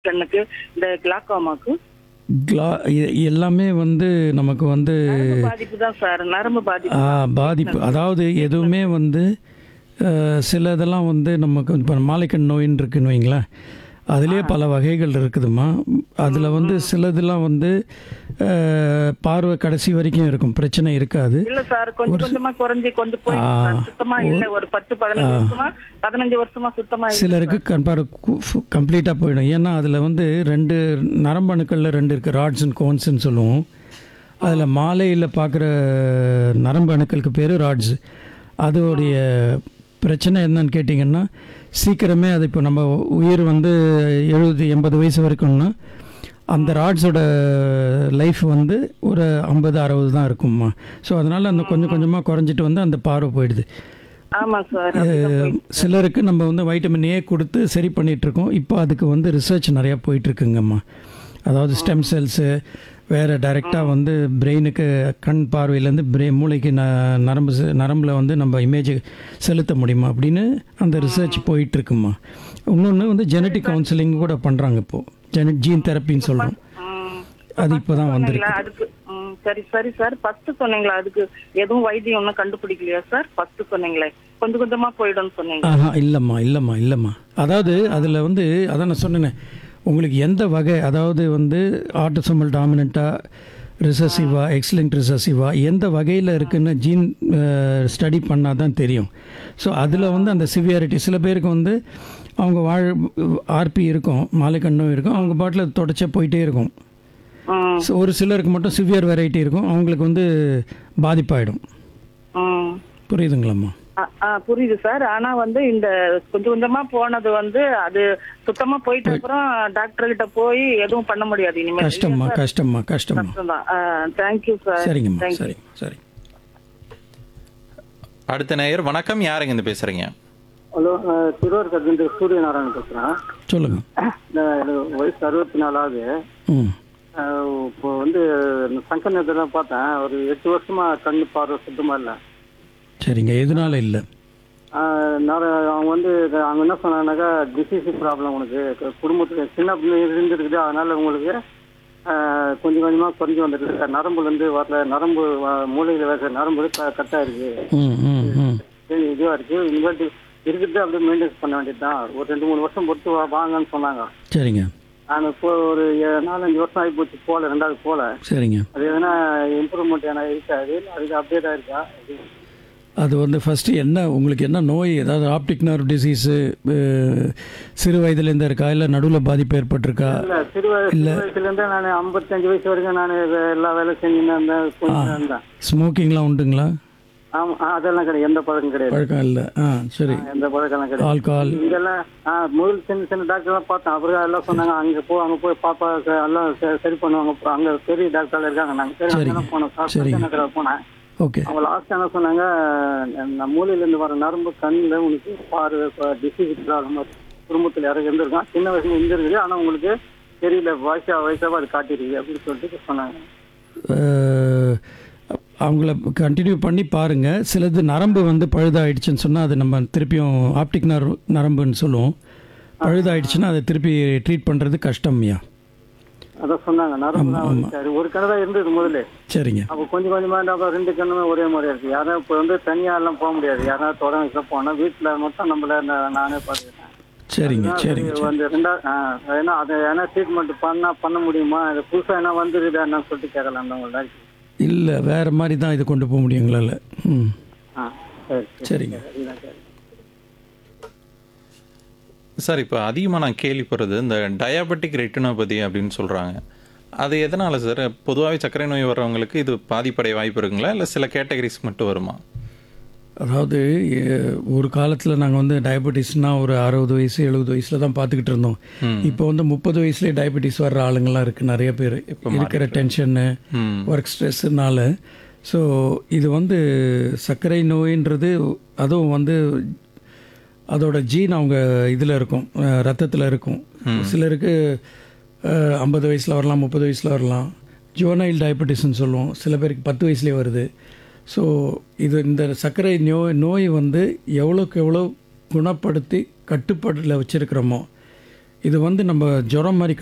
கண்ணுக்கு இந்த கிளாக்கோமாக்கு கிளா எ- எல்லாமே வந்து நமக்கு வந்து நரம்பு பாதிப்பு தான் சார் நரம்பு பாதிப்பு ஆ, பாதிப்பு அதாவது எதுவுமே வந்து அஹ், சில இதெல்லாம் வந்து நமக்கு இப்போ மாலைக்கண் நோயின்னு இருக்குன்னு வைங்களேன் அதுலேயே பல வகைகள் இருக்குதுமா அதில் வந்து சிலதெல்லாம் வந்து அஹ், பார்வை கடைசி வரைக்கும் இருக்கும் பிரச்சனை இருக்காது இல்ல சார் கொஞ்சம் கொஞ்சமா குறைஞ்சி கொண்டு போய் சார். சுத்தமா இல்ல ஒரு பத்து பதினஞ்சு வருஷமா பதினஞ்சு வருஷமா சுத்தமா இல்ல சிலருக்கு கண்பார் கம்ப்ளீட்டாக போயிடும் ஏன்னா அதில் வந்து ரெண்டு நரம்பணுக்களில் ரெண்டு இருக்குது ராட்ஸ் அண்ட் கோன்ஸ்ன்னு சொல்லுவோம் அதில் மாலையில் பார்க்குற நரம்பு அணுக்களுக்கு பேர் ராட்ஸ் அதோடைய பிரச்சனை என்னன்னு கேட்டிங்கன்னா சீக்கிரமே அது இப்போ நம்ம உயிர் வந்து எழுபது எண்பது வயசு வரைக்கும்னா அந்த ராட்ஸோட லைஃப் வந்து ஒரு ஐம்பது அறுபது தான் இருக்கும்மா ஸோ அதனால் அந்த கொஞ்சம் கொஞ்சமாக குறைஞ்சிட்டு வந்து அந்த பார்வை போயிடுது ஆமா சார் அஹ் சிலருக்கு நம்ம வந்து வைட்டமின் ஏ கொடுத்து சரி பண்ணிட்டு இருக்கோம் இப்போ அதுக்கு வந்து ரிசர்ச் நிறையா போயிட்டு இருக்குங்கம்மா அதாவது ஸ்டெம் செல்ஸு வேறு டைரெக்டாக வந்து பிரெயினுக்கு கண் பார்வையிலேருந்து பிரே மூளைக்கு ந நரம்பு செ- நரம்பில் வந்து நம்ம இமேஜ் செலுத்த முடியுமா அப்படின்னு அந்த ரிசர்ச் போயிட்டு இருக்குமா இன்னொன்று வந்து ஜெனட்டிக் கவுன்சிலிங் கூட பண்ணுறாங்க இப்போது ஜெனட் ஜீன் தெரப்பின்னு சொல்கிறோம் ம். அது இப்போ தான் வந்திருக்கு சொன்னீங்களா, அதுக்கு ம், சரி சரி சார் ஃபர்ஸ்ட் சொன்னீங்களா அதுக்கு எதுவும் வைத்தியம் ஒன்றும் கண்டுபிடிக்கலையா சார் ஃபர்ஸ்ட் சொன்னீங்களே கொஞ்சம் கொஞ்சமா போயிடும்னு சொன்னீங்க ஆஹா இல்லைம்மா இல்லைம்மா இல்லைம்மா அதாவது அதில் வந்து அதான் நான் சொன்னேனே உங்களுக்கு எந்த வகை அதாவது வந்து ஆட்டோசோமல் டாமினண்ட்டாக ரிசர்சிவா எக்ஸலண்ட் ரிசர்சிவா எந்த வகையில் இருக்குன்னு ஜீன் ஸ்டடி பண்ணால் தான் தெரியும் ஸோ அதில் வந்து அந்த சிவியாரிட்டி சில பேருக்கு வந்து அவங்க வாழ் ஆர்பி இருக்கும் மாலைக்கண்ணும் இருக்கும் அவங்க பாட்டில் தொடச்சே போயிட்டே இருக்கும் ம் ஸோ ஒரு சிலருக்கு மட்டும் சிவியர் வெரைட்டி இருக்கும் அவங்களுக்கு வந்து பாதிப்பாயிடும் ம் புரியுதுங்களாம்மா ஆ, ஆ, புரியுது சார் ஆனா வந்து இந்த கொஞ்சம் கொஞ்சமா போனது வந்து அது சுத்தமா போயிட்ட அப்புறம் டாக்டர் கிட்ட போய் எதுவும் பண்ண முடியாது இனிமேல் கஷ்டம்மா கஷ்டம்மா கஷ்டம்மா கஷ்டம்தான் தேங்க்யூ சார் சரிங்கம்மா Thank you. சரி சரி அடுத்த நேயர் வணக்கம் யாருங்க இருந்து பேசுறீங்க ஹலோ அஹ், திருவாரூர்லேருந்து சூரியநாராயணன் பேசுகிறேன் சொல்லுங்க எனக்கு வயசு அறுபத்தி நாலாவது ம் இப்போ வந்து சங்கர் நேரத்தில் பார்த்தேன் ஒரு எட்டு வருஷமா கண்ணு பார்வை சுத்தமாக இல்லை சரிங்க எதனால இல்லை அவங்க வந்து இது- அவங்க என்ன சொன்னாங்கன்னாக்கா டிசீஸ் ப்ராப்ளம் உனக்கு கு- குடும்பத்துல சின்ன பிள்ளை இருந்துருக்குது அதனால உங்களுக்கு அஹ், கொஞ்சம் கொஞ்சமாக குறைஞ்சி வந்துருக்கு நரம்புலேருந்து வரல நரம்பு வ- மூளையில் வேற நரம்பு க- கட்டாக இருக்கு ம் ம் ம் இதுவாக இருக்கு இனிமேட்டு இருக்கிறது அப்படியே மெயின்டைன் பண்ண வேண்டியது தான் ஒரு ரெண்டு மூணு வருஷம் பொறுத்து வா- வாங்கன்னு சொன்னாங்க சரிங்க நான் இப்போ ஒரு ஏ- நாலஞ்சு வருஷம் ஆகி போச்சு போல ரெண்டாவது போல சரிங்க அது எதனா இம்ப்ரூவ்மெண்ட் எதனா இருக்காது அதுக்கு அப்டேட் ஆயிருக்கா அது வந்து ஃபஸ்ட்டு என்ன உங்களுக்கு என்ன நோய் ஏதாவது ஆப்டிக் நர்வ் டிசீஸு சிறு வயதுலேருந்து இருக்கா இல்லை நடுவில் பாதிப்பு ஏற்பட்டிருக்கா இல்ல சிறு வய- சிறு வயசுல இருந்தே நான் ஐம்பத்தஞ்சு வயசு வரைக்கும் நான் எல்லா வேலையும் செஞ்சுன்னு இருந்தேன் கொஞ்சம் இருந்தேன் ஸ்மோக்கிங்லாம் உண்டுங்களா ஆமா ஆ, அதெல்லாம் கிடையாது எந்த பழக்கம் கிடையாது பழக்கம் இல்லை ஆ சரி எந்த பழக்கம் கிடையாது ஆல்கஹால் இங்கெல்லாம் ஆ, முதல் சின்ன சின்ன டாக்டர் எல்லாம் பார்த்தேன் அப்புறம் எல்லாம் சொன்னாங்க அங்க போ அங்க போய் பாப்பா ச- எல்லாம் ச- சரி பண்ணுவாங்க அப்புறம் அங்க பெரிய டாக்டர் இருக்காங்க நாங்க சரி அங்க தான் போனோம் சரிங்க. சார் போனேன் ஓகே அவங்க லாஸ்ட் என்ன சொன்னாங்க நம்ம மூலையில இருந்து வர நரம்பு கண்ணில் உனக்கு பார்வை டிசீஸ் ப்ராப்ளம் குடும்பத்தில் யாரும் இருந்திருக்கான் சின்ன வயசுல இருந்திருக்குது ஆனா உங்களுக்கு தெரியல வயசா வயசாவா அது காட்டிருக்கு அப்படின்னு சொல்லிட்டு சொன்னாங்க அஹ், அவங்கள கண்டினியூ பண்ணி பாருங்கள் சிலது நரம்பு வந்து பழுதாயிடுச்சுன்னு சொன்னால் அது நம்ம திருப்பியும் ஆப்டிக் நரம்பு நரம்புன்னு சொல்லுவோம் பழுதாயிடுச்சுன்னா அதை திருப்பி ட்ரீட் பண்ணுறது கஷ்டம்யா அதான் சொன்னாங்க நரம்பு தான் வந்து சரி ஒரு கண்ணு தான் இருந்தது முதல்ல சரிங்க அப்போ கொஞ்சம் கொஞ்சமா இருந்தா அப்புறம் ரெண்டு கண்ணுமே ஒரே மாதிரியா இருக்கு யாரும் இப்போ வந்து தனியா எல்லாம் போக முடியாது யாராவது தொடர்ந்து போனா வீட்டுல மட்டும் நம்மள நா- நானே பார்த்துக்கிட்டேன் சரிங்க சரிங்க இது வந்து ரெண்டா ஆ, ஏன்னா அதை ஏன்னா ட்ரீட்மெண்ட் பண்ணா பண்ண முடியுமா இது புதுசா என்ன வந்துருதா என்னன்னு சொல்லிட்டு கேட்கலாம் அந்த உங்கள்ட்ட இல்லை வேறு மாதிரி தான் இது கொண்டு போக முடியும் எங்களால் ம் ஆ சரி சரிங்க சரிங்க சரி சார் இப்போ அதிகமாக நான் கேள்விப்படுறது இந்த டயாபெட்டிக் ரெட்டினோபதி அப்படின்னு சொல்கிறாங்க அது எதனால் சார் பொதுவாகவே சர்க்கரை நோய் வர்றவங்களுக்கு இது பாதிப்படைய வாய்ப்பு இருக்குங்களா இல்லை சில கேட்டகரிஸ் மட்டும் வருமா அதாவது எ- ஒரு காலத்தில் நாங்கள் வந்து டயபெட்டிஸ்னால் ஒரு அறுபது வயசு எழுபது வயசில் தான் பார்த்துக்கிட்டு இருந்தோம் இப்போ வந்து முப்பது வயசுலேயே டயபெட்டிஸ் வர்ற ஆளுங்கள்லாம் இருக்குது நிறைய பேர் இருக்கிற டென்ஷன்னு ம் ஒர்க் ஸ்ட்ரெஸ்ஸுனால ஸோ இது வந்து சர்க்கரை நோயின்றது அதுவும் வந்து அதோட ஜீன் அவங்க இதில் இருக்கும் ரத்தத்தில் இருக்கும் சிலருக்கு ஐம்பது வயசில் வரலாம் முப்பது வயசில் வரலாம் ஜுவனைல் டயபெட்டிஸ்னு சொல்லுவோம் சில பேருக்கு பத்து வயசுலேயே வருது ஸோ இது இந்த சர்க்கரை நோய் நோய் வந்து எவ்வளோக்கு எவ்வளோ குணப்படுத்தி கட்டுப்பாட்டில் வச்சுருக்கிறோமோ இது வந்து நம்ம ஜுரம் மாதிரி